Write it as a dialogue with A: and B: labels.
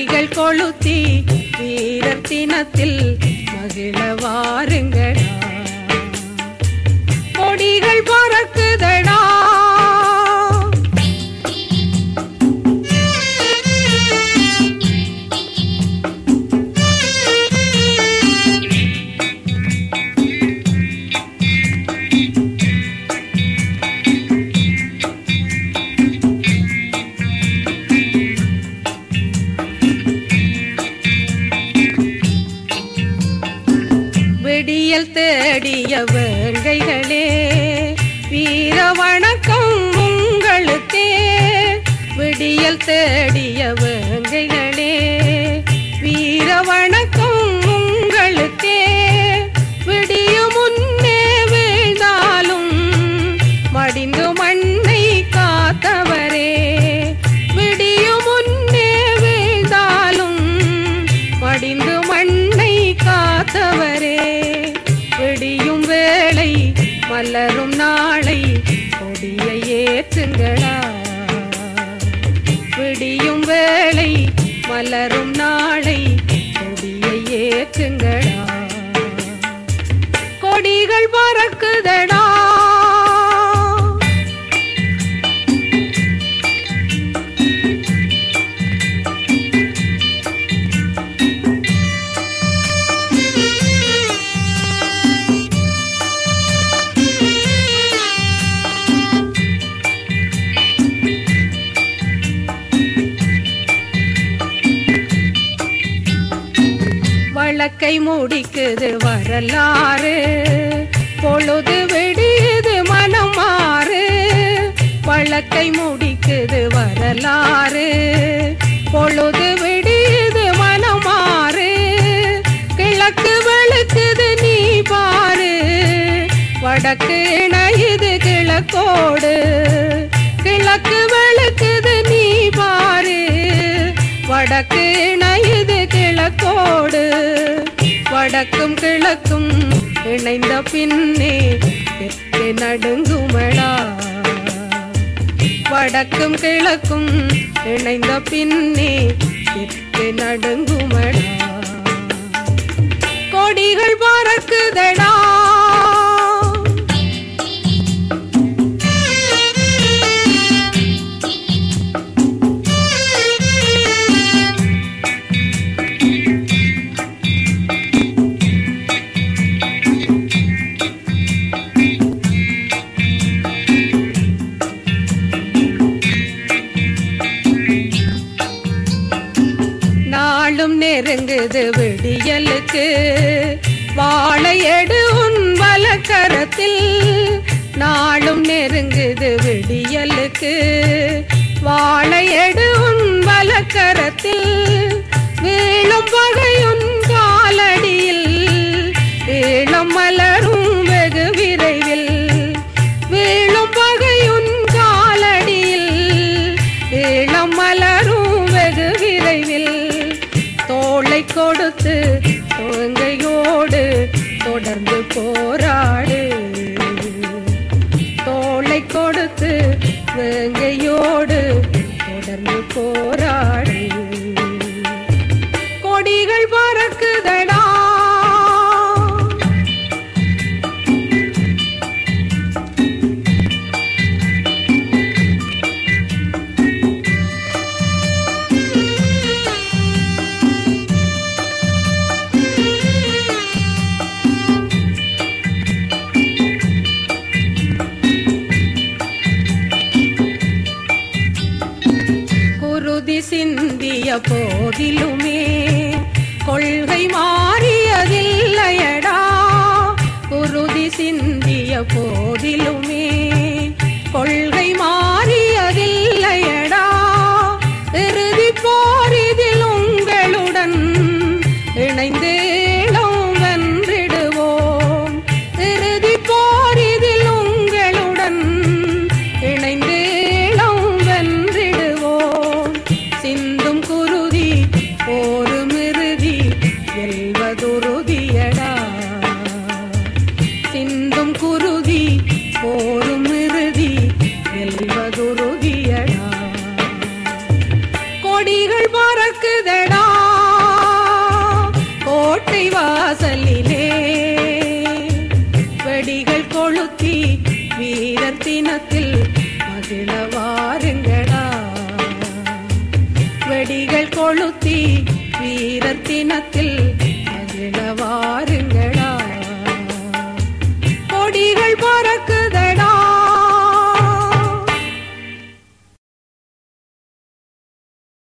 A: திரிகள் கொளுத்தி வீரர் தினத்தில் மகிழ வாருங்கடா கொடிகள் பறக்குதடா விடியல் தேடிய வேங்கைகளே வீர வணக்கம் உங்களுக்கே விடியல் தேடிய வேங்கைகளே வீர வணக்கம் உங்களுக்கே விடியும் முன்னே வீழ்ந்தாலும் மடிந்து மண்ணை காத்தவரே விடியும் முன்னே வீழ்ந்தாலும் மடிந்து மண்ணை காத்தவரே விடியும் வேளை மலரும் நாளை கொடியை ஏற்றுங்களா விடியும் வேளை மலரும் நாளை கொடியை ஏற்றுங்களா கொடிகள் பறக்குதடா வழக்கை முடிக்குது வரலாறு பொழுது வெடியுது மனம் மாறு வழக்கை முடிக்குது வரலாறு பொழுது வெடியுது மனம் மாறு கிழக்கு வெளுக்குது நீ பாரு வடக்கு இணையுது கிழக்கோடு கிழக்கு வெளுக்குது நீ பாரு வடக்கு இணையுது கிழக்கோடு வடக்கும் கிழக்கும் இணைந்த பின்னே தெற்கு நடுங்குமடா வடக்கும் கிழக்கும் இணைந்த பின்னே தெற்கு நடுங்குமடா கொடிகள் பறக்குதடா நாளும் நெருங்குது விடியலுக்கு வாழையடு உன் வலக்கரத்தில் நாளும் நெருங்குது விடியலுக்கு வாழையடு உன் வலக்கரத்தில் வீழும் பகையுன் காலடியில் வீழும் மலரும் வெகு விரைவில் வீழும் பகையுன் காலடியில் வீழும் மலரும் வெகு விரைவில் தோளை கொடுத்து தோங்கையோடு தொடர்ந்து போராடு தோளை கொடுத்து வேங்கையோடு தொடர்ந்து போராடு கொடிகள் பறக்குதடா குருதி சிந்திய போதிலுமே கொள்கை மாறியதில்லையடா குருதி சிந்திய போதிலுமே கொள்கை மாறியதில்லையடா இறுதி போரிதில் உங்களுடன் இணைந்து இளம் வென்றிடுவோம் இறுதி போரிதில் உங்களுடன் இணைந்து இளம் வென்றிடுவோம் சிந்தும் குருதி ஒரு மிருதி வெல்வதுருதியடா சிந்தும் குருதி போரும் இறுதி வெல்வதுருதியடா கொடிகள் பறக்குதடா வெடிகள் கொளுத்தி வீரர் தினத்தில் மகிழ வாருங்களா வெடிகள் கொளுத்தி வீரர் தினத்தில் மகிழ வாருங்களா